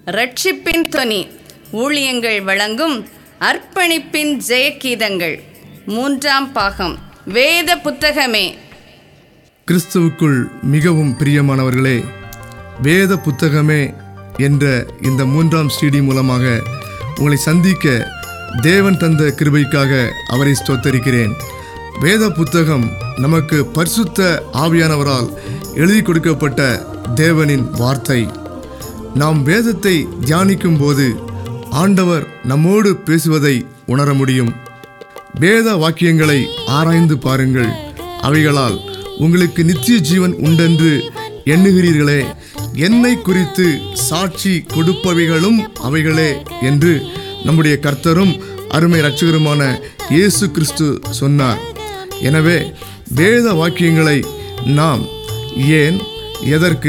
ரட்சிப்பின் தொனி ஊழியங்கள் வழங்கும் அர்ப்பணிப்பின் ஜெயகீதங்கள் மூன்றாம் பாகம் வேத புத்தகமே கிறிஸ்துவுக்குள் மிகவும் பிரியமானவர்களே வேத புத்தகமே என்ற இந்த மூன்றாம் ஸ்டீடி மூலமாக உங்களை சந்திக்க தேவன் தந்த கிருபைக்காக அவரை ஸ்தோத்தரிக்கிறேன் வேத புத்தகம் நமக்கு பரிசுத்த ஆவியானவரால் எழுதி கொடுக்கப்பட்ட தேவனின் வார்த்தை நாம் வேதத்தை தியானிக்கும் போது ஆண்டவர் நம்மோடு பேசுவதை உணர முடியும் வேத வாக்கியங்களை ஆராய்ந்து பாருங்கள் அவைகளால் உங்களுக்கு நித்திய ஜீவன் உண்டென்று எண்ணுகிறீர்களே என்னை குறித்து சாட்சி கொடுப்பவைகளும் அவைகளே என்று நம்முடைய கர்த்தரும் அருமை இரட்சகருமான இயேசு கிறிஸ்து சொன்னார் எனவே வேத வாக்கியங்களை நாம் ஏன் எதற்கு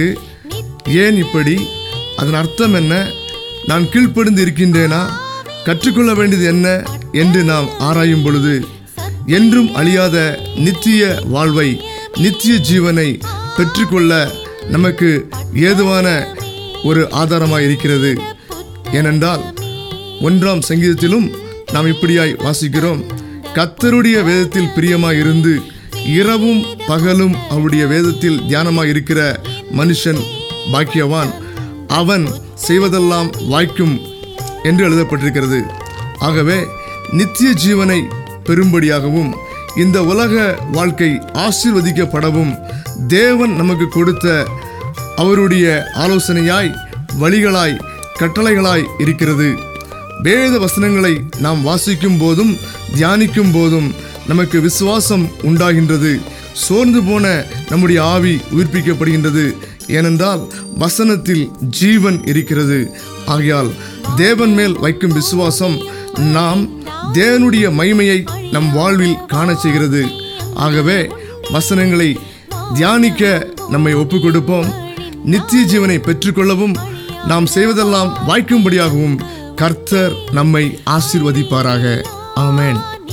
ஏன் இப்படி அதன் அர்த்தம் என்ன நான் கீழ்ப்படிந்து இருக்கின்றேனா கற்றுக்கொள்ள வேண்டியது என்ன என்று நாம் ஆராயும் பொழுது என்றும் அழியாத நித்திய வாழ்வை நித்திய ஜீவனை பெற்றுக்கொள்ள நமக்கு ஏதுவான ஒரு ஆதாரமாய் இருக்கிறது ஏனென்றால் ஒன்றாம் சங்கீதத்திலும் நாம் இப்படியாய் வாசிக்கிறோம் கத்தருடைய வேதத்தில் பிரியமாய் இருந்து இரவும் பகலும் அவருடைய வேதத்தில் தியானமாய் இருக்கிற மனுஷன் பாக்கியவான் அவன் செய்வதெல்லாம் வாய்க்கும் என்று எழுதப்பட்டிருக்கிறது ஆகவே நித்திய ஜீவனை பெறும்படியாகவும் இந்த உலக வாழ்க்கை ஆசீர்வதிக்கப்படவும் தேவன் நமக்கு கொடுத்த அவருடைய ஆலோசனையாய் வழிகளாய் கட்டளைகளாய் இருக்கிறது வேத வசனங்களை நாம் வாசிக்கும் போதும் தியானிக்கும் போதும் நமக்கு விசுவாசம் உண்டாகின்றது சோர்ந்து போன நம்முடைய ஆவி உயிர்ப்பிக்கப்படுகின்றது ஏனென்றால் வசனத்தில் ஜீவன் இருக்கிறது ஆகையால் தேவன் மேல் வைக்கும் விசுவாசம் நாம் தேவனுடைய மகிமையை நம் வாழ்வில் காணச் செய்கிறது ஆகவே வசனங்களை தியானிக்க நம்மை ஒப்புக் கொடுப்போம் நித்திய ஜீவனை பெற்றுக்கொள்ளவும் நாம் செய்வதெல்லாம் வாய்க்கும்படியாகவும் கர்த்தர் நம்மை ஆசீர்வதிப்பாராக ஆமென்